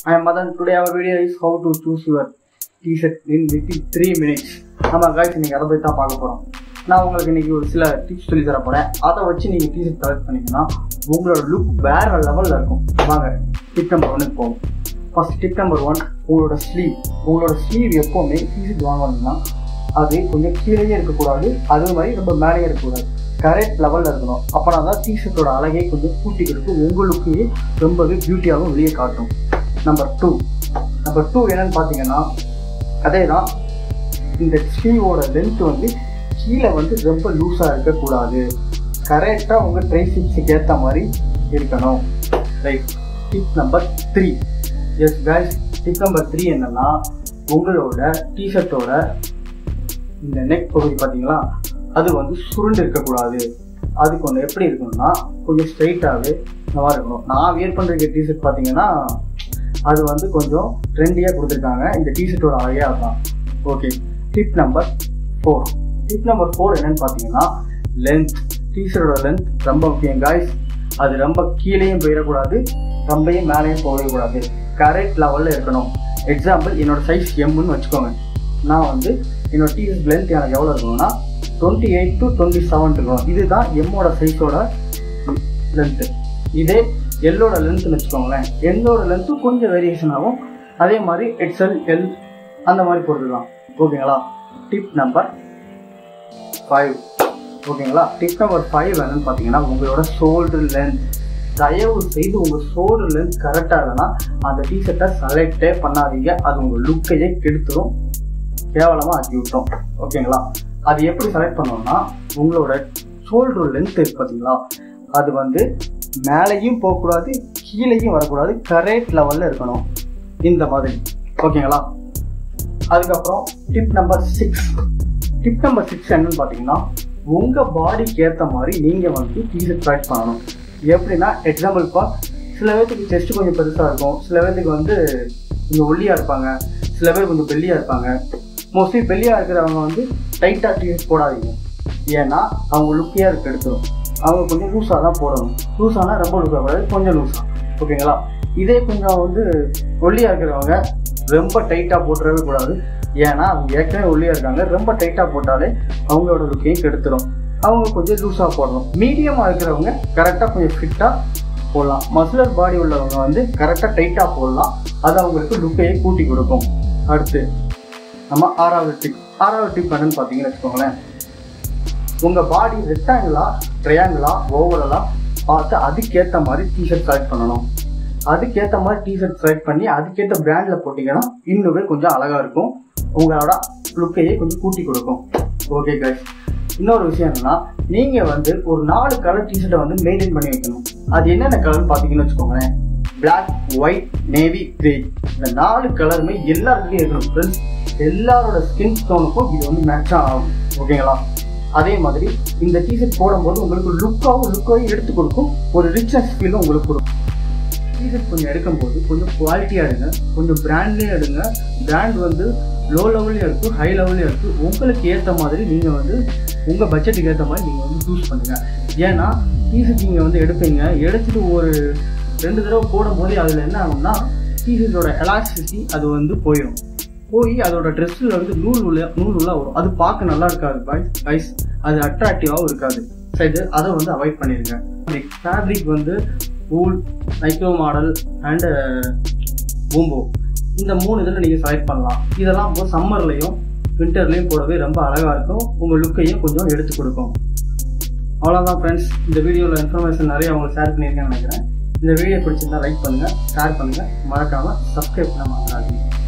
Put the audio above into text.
I am Madan. Today our video is how to choose your t-shirt in within 3 minutes. ஆமாம் guys இன்னைக்கு அதை பற்றி தான் பார்க்க போகிறோம் நான் உங்களுக்கு இன்னைக்கு ஒரு சில டிப்ஸ் சொல்லி தர போகிறேன் அதை வச்சு நீங்கள் டிஷர்ட் செலக்ட் பண்ணீங்கன்னா உங்களோட லுக் வேற லெவலில் இருக்கும் வாங்க டிப் நம்பர் ஒன்னுக்கு போவோம் ஃபர்ஸ்ட் டிப் நம்பர் ஒன் உங்களோட ஸ்லீவ் உங்களோட ஸ்லீவ் எப்போவுமே டிஷர்ட் வாங்கணும்னா அது கொஞ்சம் கீழேயே இருக்கக்கூடாது அதே மாதிரி ரொம்ப மேலேயே இருக்கக்கூடாது கரெக்ட் லெவலில் இருக்கணும் அப்போனா தான் டிஷர்ட்டோட அழகே கொஞ்சம் கூட்டி கொடுக்கும் உங்களுக்கு ரொம்பவே பியூட்டியாகவும் வெளியே காட்டும் நம்பர் டூ நம்பர் டூ என்னன்னு பார்த்தீங்கன்னா அதே தான் இந்த ஸ்லீவோட லென்த் வந்து கீழே வந்து ரொம்ப லூஸாக இருக்கக்கூடாது கரெக்டாக உங்கள் ட்ரைசிப்ஸுக்கு ஏற்ற மாதிரி இருக்கணும் right tip number three yes guys tip number three என்னன்னா உங்களோட டிஷர்ட்டோட இந்த நெக் பகுதி பார்த்தீங்களா அது வந்து சுருண்டு இருக்கக்கூடாது அதுக்கு ஒன்று எப்படி இருக்கணும்னா கொஞ்சம் ஸ்ட்ரைட்டாகவே இந்த மாதிரி இருக்கணும் நான் வியர் பண்ணுற டிஷர்ட் பார்த்தீங்கன்னா அது வந்து கொஞ்சம் ட்ரெண்டியாக கொடுத்துருக்காங்க இந்த டிஷர்ட்டோட அழகே அதுதான் okay tip number four tip number four என்னன்னு பார்த்தீங்கன்னா லென்த் டிஷர்ட்டோட லென்த் ரொம்ப முக்கியம் காய்ஸ் அது ரொம்ப கீழேயும் போயிடக்கூடாது ரொம்பவும் மேலேயும் போகக்கூடாது கரெக்ட் லெவலில் இருக்கணும் எக்ஸாம்பிள் என்னோட சைஸ் எம்னு வச்சுக்கோங்க நான் வந்து என்னோட டிஷர்ட் லென்த் எனக்கு எவ்வளோ இருக்கணும்னா twenty eight to twenty seven இருக்கணும் இதுதான் எம்மோட சைஸோட லென்த்து இதே எல்லோட லென்த்னு வச்சுக்கோங்களேன் எல்லோட லென்த்தும் கொஞ்சம் வேரியேஷன் ஆகும் அதே மாதிரி எக்ஸ்எல் எல் அந்த மாதிரி போட்டுக்கலாம் ஓகேங்களா டிப் நம்பர் ஃபைவ் ஓகேங்களா டிப் நம்பர் ஃபைவ் என்னன்னு பார்த்தீங்கன்னா உங்களோட ஷோல்டர் லென்த் தயவு செய்து உங்கள் ஷோல்டர் லென்த் கரெக்டாக இல்லைன்னா அந்த டிஷர்ட்டை செலக்டே பண்ணாதீங்க அது உங்கள் லுக்கையே கெடுத்துரும் கேவலமாக ஆக்கி விட்டோம் ஓகேங்களா அது எப்படி செலக்ட் பண்ணோம்னா உங்களோட ஷோல்டர் லென்த் இருக்கு பார்த்தீங்களா அது வந்து மேலேயும் போகக்கூடாது கீழேயும் வரக்கூடாது கரெக்ட் லெவலில் இருக்கணும் இந்த மாதிரி ஓகேங்களா அதுக்கப்புறம் tip number six tip number six என்னன்னு பார்த்தீங்கன்னா உங்கள் பாடிக்கு ஏற்ற மாதிரி நீங்கள் வந்து டிஷர்ட் செலக்ட் பண்ணணும் எப்படின்னா எக்ஸாம்பிள் இப்போ சில பேர்த்துக்கு செஸ்ட் கொஞ்சம் பெருசாக இருக்கும் சில பேர்த்துக்கு வந்து கொஞ்சம் ஒல்லியாக இருப்பாங்க சில பேர் கொஞ்சம் பெல்லியாக இருப்பாங்க மோஸ்ட்லி பெல்லியாக இருக்கிறவங்க வந்து டைட்டாக டிஷர்ட் போடாதீங்க ஏன்னா அவங்க லுக்கியாக இருக்க எடுத்துரும் அவங்க கொஞ்சம் லூஸாக தான் போடணும் லூஸானா ரொம்ப லூஸாக கூடாது கொஞ்சம் லூஸாக ஓகேங்களா இதே கொஞ்சம் வந்து ஒல்லியாக இருக்கிறவங்க ரொம்ப டைட்டாக போட்டுறவே கூடாது ஏன்னா அவங்க ஏற்கனவே ஒல்லியாக இருக்காங்க ரொம்ப டைட்டாக போட்டாலே அவங்களோட லுக்கையும் கெடுத்துரும் அவங்க கொஞ்சம் லூஸாக போடணும் மீடியமாக இருக்கிறவங்க கரெக்டாக கொஞ்சம் ஃபிட்டாக போடலாம் மஸ்லர் பாடி உள்ளவங்க வந்து கரெக்டாக டைட்டாக போடலாம் அது அவங்களுக்கு லுக்கையே கூட்டி கொடுக்கும் அடுத்து நம்ம ஆறாவது டிப் ஆறாவது டிப் என்னன்னு பார்த்தீங்கன்னு வச்சுக்கோங்களேன் உங்கள் பாடி ரெக்டாங்கிளா ட்ரையாங்கிளா ஓவரலா பார்த்து அதுக்கேற்ற மாதிரி டிஷர்ட் செலக்ட் பண்ணணும் அதுக்கேற்ற மாதிரி டிஷர்ட் செலக்ட் பண்ணி அதுக்கேற்ற பிராண்டில் போட்டிங்கன்னா இன்னுமே கொஞ்சம் அழகாக இருக்கும் உங்களோட லுக்கையே கொஞ்சம் கூட்டி கொடுக்கும் ஓகே கைஸ் இன்னொரு விஷயம் என்னன்னா நீங்கள் வந்து ஒரு நாலு கலர் டிஷர்ட்டை வந்து மெயின்டைன் பண்ணி வைக்கணும் அது என்னென்ன கலர் பார்த்தீங்கன்னு வச்சுக்கோங்களேன் பிளாக் ஒயிட் நேவி கிரே இந்த நாலு கலருமே எல்லாருக்குமே இருக்கணும் ஃப்ரெண்ட்ஸ் எல்லாரோட ஸ்கின் டோனுக்கும் இது வந்து மேட்சாக ஆகும் ஓகேங்களா அதே மாதிரி இந்த டிஷர்ட் போடும்போது உங்களுக்கு லுக்காகவும் லுக்காகவும் எடுத்து கொடுக்கும் ஒரு ரிச்னஸ் ஃபீலும் உங்களுக்கு கொடுக்கும் டிஷர்ட் கொஞ்சம் எடுக்கும்போது கொஞ்சம் குவாலிட்டியாக எடுங்க கொஞ்சம் பிராண்ட்லேயும் எடுங்க பிராண்ட் வந்து லோ லெவல்லையும் இருக்குது ஹை லெவல்லையும் இருக்குது உங்களுக்கு ஏற்ற மாதிரி நீங்கள் வந்து உங்கள் பட்ஜெட்டுக்கு ஏற்ற மாதிரி நீங்கள் வந்து சூஸ் பண்ணுங்கள் ஏன்னா டிஷர்ட் நீங்கள் வந்து எடுப்பீங்க எடுத்துட்டு ஒரு ரெண்டு தடவை போடும்போது அதில் என்ன ஆகும்னா டிஷர்ட்டோட எலாஸ்டிசிட்டி அது வந்து போயிடும் போய் அதோட ட்ரெஸ்ஸில் வந்து நூல் உள்ள நூல் உள்ள வரும் அது பார்க்க நல்லா இருக்காது பாய்ஸ் கைஸ் அது அட்ராக்டிவாகவும் இருக்காது சரி அதை வந்து அவாய்ட் பண்ணிடுங்க ஃபேப்ரிக் வந்து ஊல் மைக்ரோ மாடல் அண்டு பூம்போ இந்த மூணு இதில் நீங்கள் செலக்ட் பண்ணலாம் இதெல்லாம் இப்போ சம்மர்லேயும் வின்டர்லேயும் போடவே ரொம்ப அழகாக இருக்கும் உங்கள் லுக்கையும் கொஞ்சம் எடுத்து கொடுக்கும் அவ்வளோதான் ஃப்ரெண்ட்ஸ் இந்த வீடியோவில் இன்ஃபர்மேஷன் நிறைய உங்களுக்கு ஷேர் பண்ணியிருக்கேன்னு நினைக்கிறேன் இந்த வீடியோ பிடிச்சிருந்தா லைக் பண்ணுங்கள் ஷேர் பண்ணுங்கள் மறக்காமல் சப்ஸ்கிரைப் பண்ண மறக்காதீங்க